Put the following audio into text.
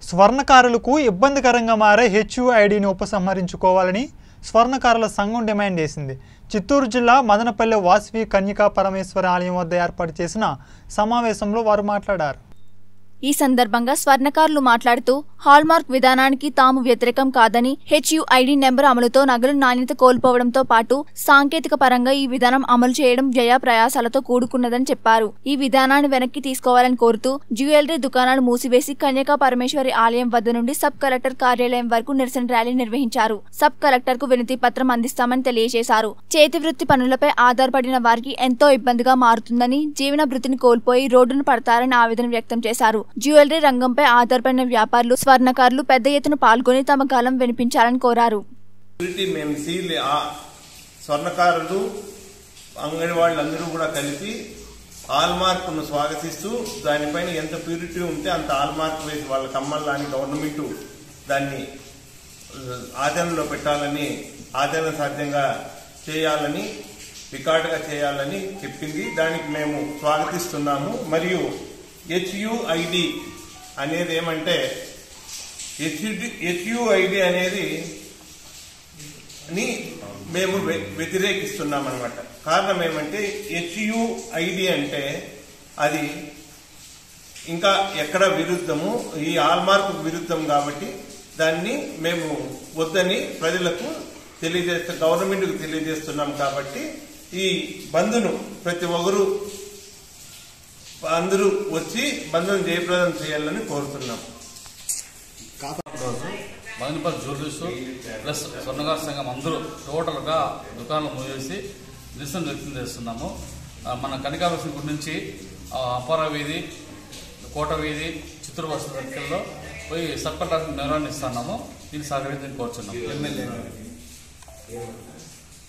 స్వర్ణకారులకు ఇబ్బందికరంగా మారే హెచ్యుఐడిని ఉపసంహరించుకోవాలని స్వర్ణకారుల సంఘం డిమాండ్ చేసింది చిత్తూరు జిల్లా మదనపల్లె వాసవి కన్యకా పరమేశ్వర ఆలయం వద్ద ఏర్పాటు చేసిన సమావేశంలో వారు మాట్లాడారు ఈ సందర్భంగా స్వర్ణకారులు మాట్లాడుతూ హాల్మార్క్ విధానానికి తాము వ్యతిరేకం కాదని హెచ్యుఐడి నెంబర్ అమలుతో నగలు నాణ్యత కోల్పోవడంతో పాటు సాంకేతిక పరంగా ఈ విధానం అమలు చేయడం వ్యయ ప్రయాసాలతో కూడుకున్నదని చెప్పారు ఈ విధానాన్ని వెనక్కి తీసుకోవాలని కోరుతూ జ్యువెలరీ దుకాణాలు మూసివేసి కన్యకా పరమేశ్వరి ఆలయం వద్ద నుండి సబ్ కలెక్టర్ కార్యాలయం వరకు నిరసన ర్యాలీ నిర్వహించారు సబ్ కలెక్టర్ కు వినతి పత్రం అందిస్తామని తెలియజేశారు చేతి వృత్తి పనులపై ఆధారపడిన వారికి ఎంతో ఇబ్బందిగా మారుతుందని జీవన వృత్తిని కోల్పోయి రోడ్డును పడతారని ఆవేదన వ్యక్తం చేశారు జ్యువెలరీ రంగంపై ఆధారపడిన వ్యాపారులు స్వర్ణకారులు పెద్ద ఎత్తున పాల్గొని తమ కాలం వినిపించాలని కోరారు ప్యూరిటీ మేము సీల్ ఆ స్వర్ణకారులు అంగడి వాళ్ళందరూ కూడా కలిపి ఆల్ మార్కును స్వాగతిస్తూ దానిపైన ఎంత ప్యూరిటీ ఉంటే అంత ఆల్ మార్క్ వేసి వాళ్ళ కమ్మల్లాని గవర్నమెంట్ దాన్ని ఆ, ఆచరణలో పెట్టాలని ఆచరణ సాధ్యంగా చేయాలని రికార్డుగా చేయాలని చెప్పింది దానికి మేము స్వాగతిస్తున్నాము మరియు హెచ్యుఐడి అనేది ఏమంటే హెచ్యుఐడి అనేది ని మేము వ్య- వ్యతిరేకిస్తున్నాం అనమాట కారణం ఏమంటే హెచ్యుఐడి అంటే అది ఇంకా ఎక్కడ విరుద్ధము ఈ ఆల్మార్క్ విరుద్ధం కాబట్టి దాన్ని మేము వద్దని ప్రజలకు తెలియజేస్తే గవర్నమెంట్కు తెలియజేస్తున్నాం కాబట్టి ఈ బంద్ను ప్రతి ఒక్కరు అందరూ వచ్చి బంద్ను జయప్రదం చేయాలని కోరుతున్నాం రోజు మదనపల్లి జ్యువెలర్స్ ప్లస్ స్వర్ణగార సంఘం అందరూ టోటల్గా దుకాణాలు మూసేసి నిరసన వ్యక్తం చేస్తున్నాము ఆ, మన కనికావలసిన గుడి నుంచి ఆ, అప్పార వీధి కోట వీధి చిత్తూరు బస్సు సర్కిల్లో పోయి సబ్ కలెక్టర్ నిర్వహణిస్తున్నాము దీన్ని సహకరించని కోరుచున్నాము